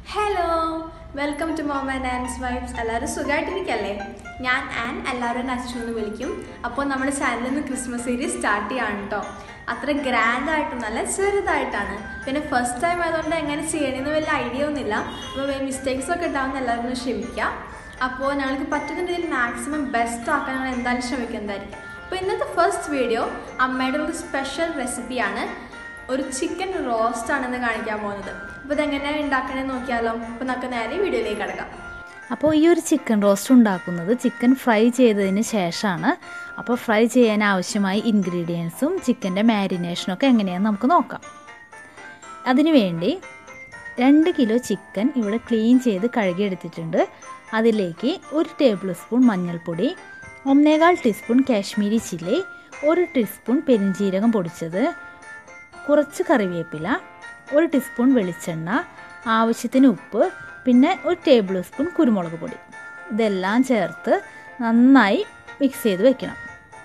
hello welcome to mom and aunts vibes എല്ലാവരും സുഖമായിട്ടിരിക്കല്ലേ ഞാൻ ആൻ എല്ലാവരും അച്ചു എന്ന് വിളിക്കും അപ്പോൾ നമ്മുടെ ചാനലിൽ നിന്ന് ക്രിസ്മസ് സീരീസ് സ്റ്റാർട്ട് ചെയ്യാണ് കേട്ടോ അത്ര ഗ്രാൻഡ് ആയിട്ടൊന്നല്ല ചെറുതായിട്ടാണ് പിന്നെ ഫസ്റ്റ് ടൈം ആയതുകൊണ്ട് എങ്ങനെ ചെയ്യണമെന്ന് വലിയ ഐഡിയ ഒന്നുമില്ല അപ്പോൾ മിസ്റ്റേക്സ് ഒക്കെ ഉണ്ടാവുന്ന എല്ലാവരും ഒന്ന് ക്ഷമിക്കുക അപ്പോൾ ഞങ്ങൾക്ക് പറ്റുന്ന രീതിയിൽ മാക്സിമം ബെസ്റ്റ് ആക്കാൻ ഞങ്ങൾ എന്തായാലും ശ്രമിക്കുന്നതായിരിക്കും അപ്പോൾ ഇന്നത്തെ ഫസ്റ്റ് വീഡിയോ അമ്മയുടെ ഒരു സ്പെഷ്യൽ റെസിപ്പിയാണ് ഒരു ചിക്കൻ റോസ്റ്റ് ആണെന്ന് കാണിക്കാൻ പോകുന്നത് അപ്പോൾ ഇതെങ്ങനെ ഉണ്ടാക്കണമെന്ന് നോക്കിയാലോ അപ്പോൾ നമുക്ക് നേരെ വീഡിയോയിലേക്ക് കിടക്കാം അപ്പോൾ ഈ ഒരു ചിക്കൻ റോസ്റ്റ് ഉണ്ടാക്കുന്നത് ചിക്കൻ ഫ്രൈ ചെയ്തതിന് ശേഷമാണ് അപ്പോൾ ഫ്രൈ ചെയ്യാൻ ആവശ്യമായ ഇൻഗ്രീഡിയൻസും ചിക്കൻ്റെ മാരിനേഷനും ഒക്കെ എങ്ങനെയാണെന്ന് നമുക്ക് നോക്കാം അതിനുവേണ്ടി രണ്ട് കിലോ ചിക്കൻ ഇവിടെ ക്ലീൻ ചെയ്ത് കഴുകിയെടുത്തിട്ടുണ്ട് അതിലേക്ക് ഒരു ടേബിൾ സ്പൂൺ മഞ്ഞൾപ്പൊടി ഒന്നേകാൽ ടീസ്പൂൺ കാശ്മീരി ചില്ലി ഒരു ടീസ്പൂൺ പെരിഞ്ജീരകം പൊടിച്ചത് കുറച്ച് കറിവേപ്പില ഒരു ടീസ്പൂൺ വെളിച്ചെണ്ണ ആവശ്യത്തിന് ഉപ്പ് പിന്നെ ഒരു ടേബിൾ സ്പൂൺ കുരുമുളക് പൊടി ഇതെല്ലാം ചേർത്ത് നന്നായി മിക്സ് ചെയ്ത് വെക്കണം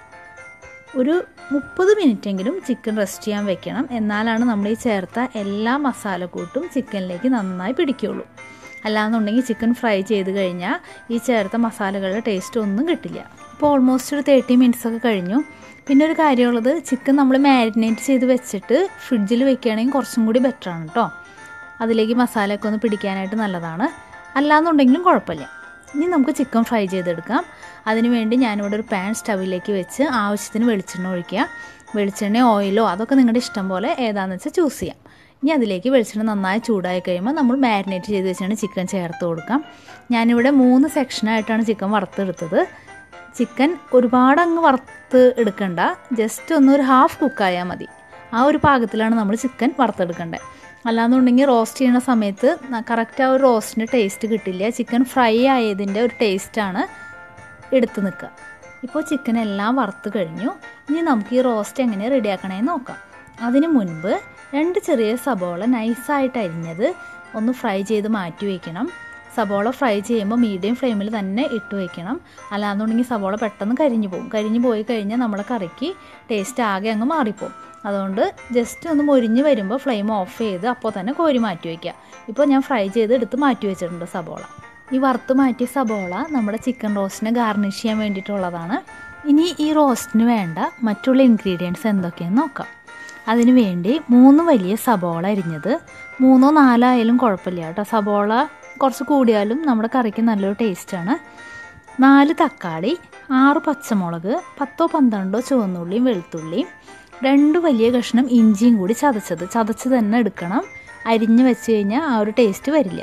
ഒരു മുപ്പത് മിനിറ്റെങ്കിലും ചിക്കൻ റെസ്റ്റ് ചെയ്യാൻ വെക്കണം എന്നാലാണ് നമ്മൾ ഈ ചേർത്ത എല്ലാ മസാലക്കൂട്ടും ചിക്കനിലേക്ക് നന്നായി പിടിക്കുകയുള്ളൂ അല്ലാന്നുണ്ടെങ്കിൽ ചിക്കൻ ഫ്രൈ ചെയ്ത് കഴിഞ്ഞാൽ ഈ ചേർത്ത മസാലകളുടെ ടേസ്റ്റ് ഒന്നും കിട്ടില്ല ഇപ്പോൾ ഓൾമോസ്റ്റ് ഒരു തേർട്ടി മിനിറ്റ്സ് ഒക്കെ കഴിഞ്ഞു പിന്നെ ഒരു കാര്യമുള്ളത് ചിക്കൻ നമ്മൾ മാരിനേറ്റ് ചെയ്ത് വെച്ചിട്ട് ഫ്രിഡ്ജിൽ വെക്കുകയാണെങ്കിൽ കുറച്ചും കൂടി ബെറ്ററാണ് കേട്ടോ അതിലേക്ക് മസാലയൊക്കെ ഒന്ന് പിടിക്കാനായിട്ട് നല്ലതാണ് അല്ലാന്നുണ്ടെങ്കിലും കുഴപ്പമില്ല ഇനി നമുക്ക് ചിക്കൻ ഫ്രൈ ചെയ്തെടുക്കാം അതിനുവേണ്ടി ഞാനിവിടെ ഒരു പാൻ സ്റ്റവിലേക്ക് വെച്ച് ആവശ്യത്തിന് വെളിച്ചെണ്ണ ഒഴിക്കുക വെളിച്ചെണ്ണ ഓയിലോ അതൊക്കെ നിങ്ങളുടെ ഇഷ്ടം പോലെ ഏതാണെന്ന് വെച്ചാൽ ചൂസ് ചെയ്യാം ഇനി അതിലേക്ക് വെളിച്ചെണ്ണ നന്നായി ചൂടായി കഴിയുമ്പോൾ നമ്മൾ മാരിനേറ്റ് ചെയ്ത് വെച്ചാണ് ചിക്കൻ ചേർത്ത് കൊടുക്കാം ഞാനിവിടെ മൂന്ന് സെക്ഷനായിട്ടാണ് ചിക്കൻ വറുത്തെടുത്തത് ചിക്കൻ ഒരുപാട് അങ്ങ് വറുത്ത് എടുക്കണ്ട ജസ്റ്റ് ഒന്ന് ഒരു ഹാഫ് കുക്കായാൽ മതി ആ ഒരു പാകത്തിലാണ് നമ്മൾ ചിക്കൻ വറുത്തെടുക്കേണ്ടത് അല്ലാന്നുണ്ടെങ്കിൽ റോസ്റ്റ് ചെയ്യുന്ന സമയത്ത് കറക്റ്റ് ആ ഒരു റോസ്റ്റിൻ്റെ ടേസ്റ്റ് കിട്ടില്ല ചിക്കൻ ഫ്രൈ ആയതിൻ്റെ ഒരു ടേസ്റ്റാണ് എടുത്ത് നിൽക്കുക ഇപ്പോൾ ചിക്കൻ എല്ലാം വറുത്ത് കഴിഞ്ഞു ഇനി നമുക്ക് ഈ റോസ്റ്റ് എങ്ങനെ റെഡിയാക്കണമെന്ന് നോക്കാം അതിന് മുൻപ് രണ്ട് ചെറിയ സബോള നൈസായിട്ട് അരിഞ്ഞത് ഒന്ന് ഫ്രൈ ചെയ്ത് മാറ്റി വയ്ക്കണം സബോള ഫ്രൈ ചെയ്യുമ്പോൾ മീഡിയം ഫ്ലെയിമിൽ തന്നെ ഇട്ട് വയ്ക്കണം അല്ലാന്നുണ്ടെങ്കിൽ സബോള പെട്ടെന്ന് കരിഞ്ഞു പോകും കരിഞ്ഞു പോയി കഴിഞ്ഞാൽ നമ്മുടെ കറിക്ക് ടേസ്റ്റ് ആകെ അങ്ങ് മാറിപ്പോവും അതുകൊണ്ട് ജസ്റ്റ് ഒന്ന് മൊരിഞ്ഞ് വരുമ്പോൾ ഫ്ലെയിം ഓഫ് ചെയ്ത് അപ്പോൾ തന്നെ കോരി മാറ്റി വയ്ക്കുക ഇപ്പോൾ ഞാൻ ഫ്രൈ ചെയ്ത് എടുത്ത് മാറ്റി വെച്ചിട്ടുണ്ട് സബോള ഈ വറുത്ത് മാറ്റിയ സബോള നമ്മുടെ ചിക്കൻ റോസ്റ്റിനെ ഗാർണിഷ് ചെയ്യാൻ വേണ്ടിയിട്ടുള്ളതാണ് ഇനി ഈ റോസ്റ്റിന് വേണ്ട മറ്റുള്ള ഇൻഗ്രീഡിയൻസ് എന്തൊക്കെയെന്ന് നോക്കാം അതിനു വേണ്ടി മൂന്ന് വലിയ സബോള അരിഞ്ഞത് മൂന്നോ നാലോ ആയാലും കുഴപ്പമില്ല കേട്ടോ സബോള കുറച്ച് കൂടിയാലും നമ്മുടെ കറിക്ക് നല്ലൊരു ടേസ്റ്റാണ് നാല് തക്കാളി ആറ് പച്ചമുളക് പത്തോ പന്ത്രണ്ടോ ചുവന്നുള്ളിയും വെളുത്തുള്ളിയും രണ്ട് വലിയ കഷ്ണം ഇഞ്ചിയും കൂടി ചതച്ചത് ചതച്ച് തന്നെ എടുക്കണം അരിഞ്ഞ് വെച്ച് കഴിഞ്ഞാൽ ആ ഒരു ടേസ്റ്റ് വരില്ല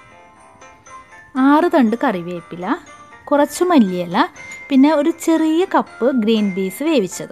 ആറ് തണ്ട് കറിവേപ്പില കുറച്ച് മല്ലിയില പിന്നെ ഒരു ചെറിയ കപ്പ് ഗ്രീൻ പീസ് വേവിച്ചത്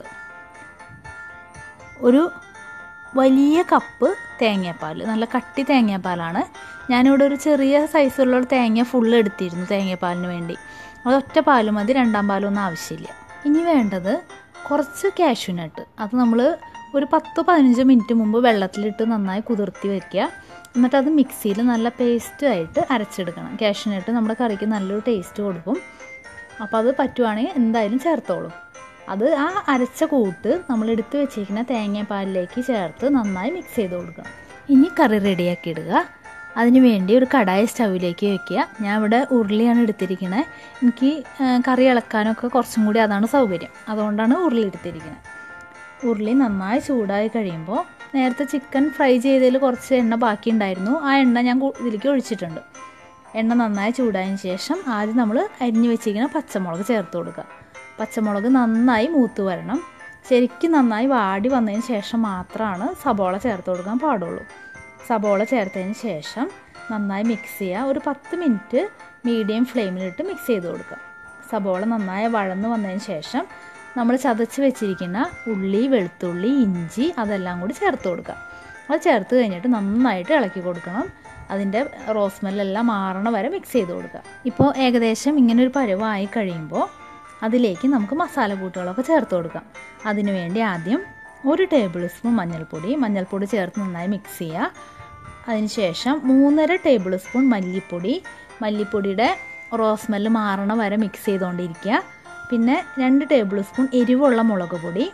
ഒരു വലിയ കപ്പ് തേങ്ങാപ്പാൽ നല്ല കട്ടി തേങ്ങാപ്പാലാണ് ഞാനിവിടെ ഒരു ചെറിയ സൈസുള്ള ഒരു തേങ്ങ ഫുള്ള് എടുത്തിരുന്നു തേങ്ങാപ്പാലിന് വേണ്ടി അത് ഒറ്റ പാലും മതി രണ്ടാം പാലൊന്നും ആവശ്യമില്ല ഇനി വേണ്ടത് കുറച്ച് കാഷ്യൂനട്ട് അത് നമ്മൾ ഒരു പത്ത് പതിനഞ്ച് മിനിറ്റ് മുമ്പ് വെള്ളത്തിലിട്ട് നന്നായി കുതിർത്തി വയ്ക്കുക എന്നിട്ട് അത് മിക്സിയിൽ നല്ല പേസ്റ്റായിട്ട് അരച്ചെടുക്കണം കാഷ്യൂനട്ട് നമ്മുടെ കറിക്ക് നല്ലൊരു ടേസ്റ്റ് കൊടുക്കും അപ്പോൾ അത് പറ്റുവാണെങ്കിൽ എന്തായാലും ചേർത്തോളും അത് ആ അരച്ച കൂട്ട് നമ്മൾ എടുത്ത് വെച്ചിരിക്കുന്ന തേങ്ങാപ്പാലിലേക്ക് ചേർത്ത് നന്നായി മിക്സ് ചെയ്ത് കൊടുക്കണം ഇനി കറി റെഡിയാക്കി ഇടുക അതിന് വേണ്ടി ഒരു കടായ സ്റ്റൗവിലേക്ക് വെക്കുക ഞാൻ ഇവിടെ ഉരുളിയാണ് എടുത്തിരിക്കുന്നത് എനിക്ക് കറി ഇളക്കാനൊക്കെ കുറച്ചും കൂടി അതാണ് സൗകര്യം അതുകൊണ്ടാണ് ഉരുളി എടുത്തിരിക്കുന്നത് ഉരുളി നന്നായി ചൂടായി കഴിയുമ്പോൾ നേരത്തെ ചിക്കൻ ഫ്രൈ ചെയ്തതിൽ കുറച്ച് എണ്ണ ബാക്കി ഉണ്ടായിരുന്നു ആ എണ്ണ ഞാൻ ഇതിലേക്ക് ഒഴിച്ചിട്ടുണ്ട് എണ്ണ നന്നായി ചൂടായതിന് ശേഷം ആദ്യം നമ്മൾ അരിഞ്ഞു വെച്ചിരിക്കുന്ന പച്ചമുളക് ചേർത്ത് കൊടുക്കുക പച്ചമുളക് നന്നായി മൂത്ത് വരണം ശരിക്കും നന്നായി വാടി വന്നതിന് ശേഷം മാത്രമാണ് സബോള ചേർത്ത് കൊടുക്കാൻ പാടുള്ളൂ സബോള ചേർത്തതിന് ശേഷം നന്നായി മിക്സ് ചെയ്യുക ഒരു പത്ത് മിനിറ്റ് മീഡിയം ഫ്ലെയിമിലിട്ട് മിക്സ് ചെയ്ത് കൊടുക്കുക സബോള നന്നായി വഴന്ന് വന്നതിന് ശേഷം നമ്മൾ ചതച്ച് വെച്ചിരിക്കുന്ന ഉള്ളി വെളുത്തുള്ളി ഇഞ്ചി അതെല്ലാം കൂടി ചേർത്ത് കൊടുക്കുക അത് ചേർത്ത് കഴിഞ്ഞിട്ട് നന്നായിട്ട് ഇളക്കി കൊടുക്കണം അതിൻ്റെ റോസ്മെല്ലെല്ലാം മാറണ വരെ മിക്സ് ചെയ്ത് കൊടുക്കുക ഇപ്പോൾ ഏകദേശം ഇങ്ങനെ ഒരു പരുവായി കഴിയുമ്പോൾ അതിലേക്ക് നമുക്ക് മസാല കൂട്ടുകളൊക്കെ ചേർത്ത് കൊടുക്കാം അതിനുവേണ്ടി ആദ്യം ഒരു ടേബിൾ സ്പൂൺ മഞ്ഞൾപ്പൊടി മഞ്ഞൾപ്പൊടി ചേർത്ത് നന്നായി മിക്സ് ചെയ്യുക അതിനുശേഷം മൂന്നര ടേബിൾ സ്പൂൺ മല്ലിപ്പൊടി മല്ലിപ്പൊടിയുടെ റോസ്മെല്ല് മാറണ വരെ മിക്സ് ചെയ്തുകൊണ്ടിരിക്കുക പിന്നെ രണ്ട് ടേബിൾ സ്പൂൺ എരിവുള്ള മുളക് പൊടി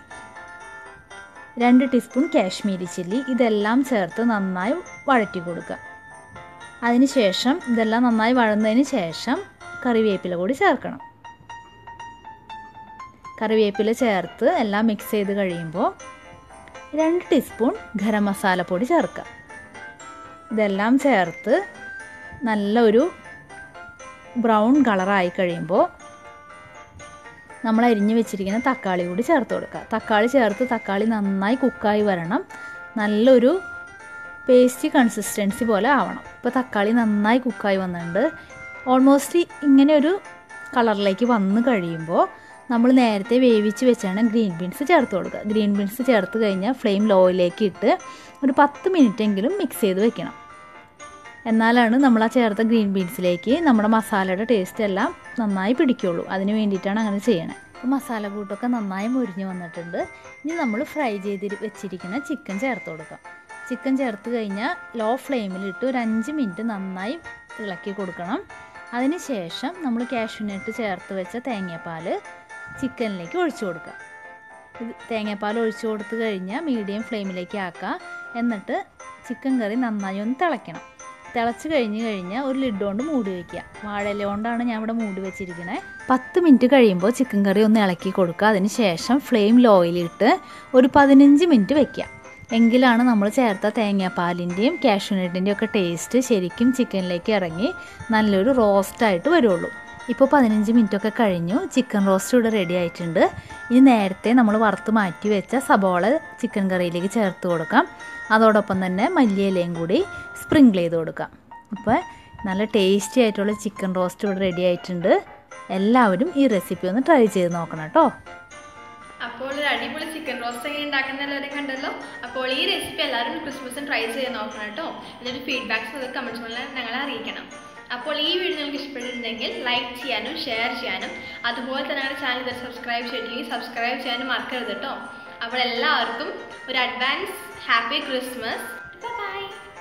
രണ്ട് ടീസ്പൂൺ കാശ്മീരി ചില്ലി ഇതെല്ലാം ചേർത്ത് നന്നായി വഴറ്റി കൊടുക്കുക അതിന് ശേഷം ഇതെല്ലാം നന്നായി വഴന്നതിന് ശേഷം കറിവേപ്പില കൂടി ചേർക്കണം കറിവേപ്പില ചേർത്ത് എല്ലാം മിക്സ് ചെയ്ത് കഴിയുമ്പോൾ രണ്ട് ടീസ്പൂൺ ഗരം മസാലപ്പൊടി ചേർക്കാം ഇതെല്ലാം ചേർത്ത് നല്ലൊരു ബ്രൗൺ കളറായി കഴിയുമ്പോൾ നമ്മൾ അരിഞ്ഞ് വെച്ചിരിക്കുന്ന തക്കാളി കൂടി ചേർത്ത് കൊടുക്കുക തക്കാളി ചേർത്ത് തക്കാളി നന്നായി കുക്കായി വരണം നല്ലൊരു പേസ്റ്റി കൺസിസ്റ്റൻസി പോലെ ആവണം ഇപ്പോൾ തക്കാളി നന്നായി കുക്കായി വന്നിട്ടുണ്ട് ഓൾമോസ്റ്റ് ഇങ്ങനെ ഒരു കളറിലേക്ക് വന്ന് കഴിയുമ്പോൾ നമ്മൾ നേരത്തെ വേവിച്ച് വെച്ചാണ് ഗ്രീൻ ബീൻസ് ചേർത്ത് കൊടുക്കുക ഗ്രീൻ ബീൻസ് ചേർത്ത് കഴിഞ്ഞാൽ ഫ്ലെയിം ലോയിലേക്ക് ഇട്ട് ഒരു പത്ത് മിനിറ്റെങ്കിലും മിക്സ് ചെയ്ത് വെക്കണം എന്നാലാണ് നമ്മൾ ആ ചേർത്ത ഗ്രീൻ ബീൻസിലേക്ക് നമ്മുടെ മസാലയുടെ ടേസ്റ്റ് എല്ലാം നന്നായി പിടിക്കുള്ളൂ അതിന് വേണ്ടിയിട്ടാണ് അങ്ങനെ ചെയ്യണത് അപ്പോൾ മസാല കൂട്ടൊക്കെ നന്നായി മുരിഞ്ഞ് വന്നിട്ടുണ്ട് ഇനി നമ്മൾ ഫ്രൈ ചെയ്ത് വെച്ചിരിക്കുന്ന ചിക്കൻ ചേർത്ത് കൊടുക്കാം ചിക്കൻ ചേർത്ത് കഴിഞ്ഞാൽ ലോ ഫ്ലെയിമിലിട്ട് ഒരു അഞ്ച് മിനിറ്റ് നന്നായി ഇളക്കി കൊടുക്കണം അതിന് ശേഷം നമ്മൾ കാഷ്യൂനട്ട് ചേർത്ത് വെച്ച തേങ്ങാപ്പാൽ ചിക്കനിലേക്ക് ഒഴിച്ചു കൊടുക്കുക ഇത് തേങ്ങാപ്പാൽ ഒഴിച്ചു കൊടുത്ത് കഴിഞ്ഞാൽ മീഡിയം ഫ്ലെയിമിലേക്ക് ആക്കുക എന്നിട്ട് ചിക്കൻ കറി നന്നായി ഒന്ന് തിളയ്ക്കണം തിളച്ച് കഴിഞ്ഞ് കഴിഞ്ഞാൽ ഒരു ലിഡ് കൊണ്ട് മൂടി വയ്ക്കുക വാഴയില കൊണ്ടാണ് ഞാൻ ഇവിടെ മൂടി വെച്ചിരിക്കുന്നത് പത്ത് മിനിറ്റ് കഴിയുമ്പോൾ ചിക്കൻ കറി ഒന്ന് ഇളക്കി കൊടുക്കുക അതിന് ശേഷം ഫ്ലെയിം ലോയിലിട്ട് ഒരു പതിനഞ്ച് മിനിറ്റ് വെക്കുക എങ്കിലാണ് നമ്മൾ ചേർത്ത തേങ്ങാപ്പാലിൻ്റെയും കാഷ്യൂനട്ടിൻ്റെയും ഒക്കെ ടേസ്റ്റ് ശരിക്കും ചിക്കനിലേക്ക് ഇറങ്ങി നല്ലൊരു റോസ്റ്റായിട്ട് വരുള്ളൂ ഇപ്പോൾ പതിനഞ്ച് മിനിറ്റ് ഒക്കെ കഴിഞ്ഞു ചിക്കൻ റോസ്റ്റ് ഇവിടെ റെഡി ആയിട്ടുണ്ട് ഇനി നേരത്തെ നമ്മൾ വറുത്ത് മാറ്റി വെച്ച സബോള ചിക്കൻ കറിയിലേക്ക് ചേർത്ത് കൊടുക്കാം അതോടൊപ്പം തന്നെ മല്ലിയിലയും കൂടി സ്പ്രിങ്കിൾ ചെയ്ത് കൊടുക്കാം അപ്പോൾ നല്ല ടേസ്റ്റി ആയിട്ടുള്ള ചിക്കൻ റോസ്റ്റ് ഇവിടെ റെഡി ആയിട്ടുണ്ട് എല്ലാവരും ഈ റെസിപ്പി ഒന്ന് ട്രൈ ചെയ്ത് നോക്കണം കേട്ടോ അപ്പോൾ ഒരു അടിപൊളി ചിക്കൻ റോസ്റ്റ് എങ്ങനെ ഉണ്ടാക്കുന്ന എല്ലാവരും കണ്ടല്ലോ അപ്പോൾ ഈ റെസിപ്പി എല്ലാവരും ക്രിസ്മസിന് ട്രൈ ചെയ്ത് നോക്കണം കേട്ടോ എന്നിട്ട് ഫീഡ്ബാക്സ് ഒക്കെ കമൻറ്റ് മുകളിൽ ഞങ്ങളെ അറിയിക്കണം അപ്പോൾ ഈ വീഡിയോ നിങ്ങൾക്ക് ഇഷ്ടപ്പെട്ടിട്ടുണ്ടെങ്കിൽ ലൈക്ക് ചെയ്യാനും ഷെയർ ചെയ്യാനും അതുപോലെ തന്നെ ഞങ്ങളുടെ ചാനൽ ഇത് സബ്സ്ക്രൈബ് ചെയ്തില്ലെങ്കിൽ സബ്സ്ക്രൈബ് ചെയ്യാനും മറക്കരുത് കേട്ടോ അപ്പോൾ എല്ലാവർക്കും ഒരു അഡ്വാൻസ് ഹാപ്പി ക്രിസ്മസ് ബൈ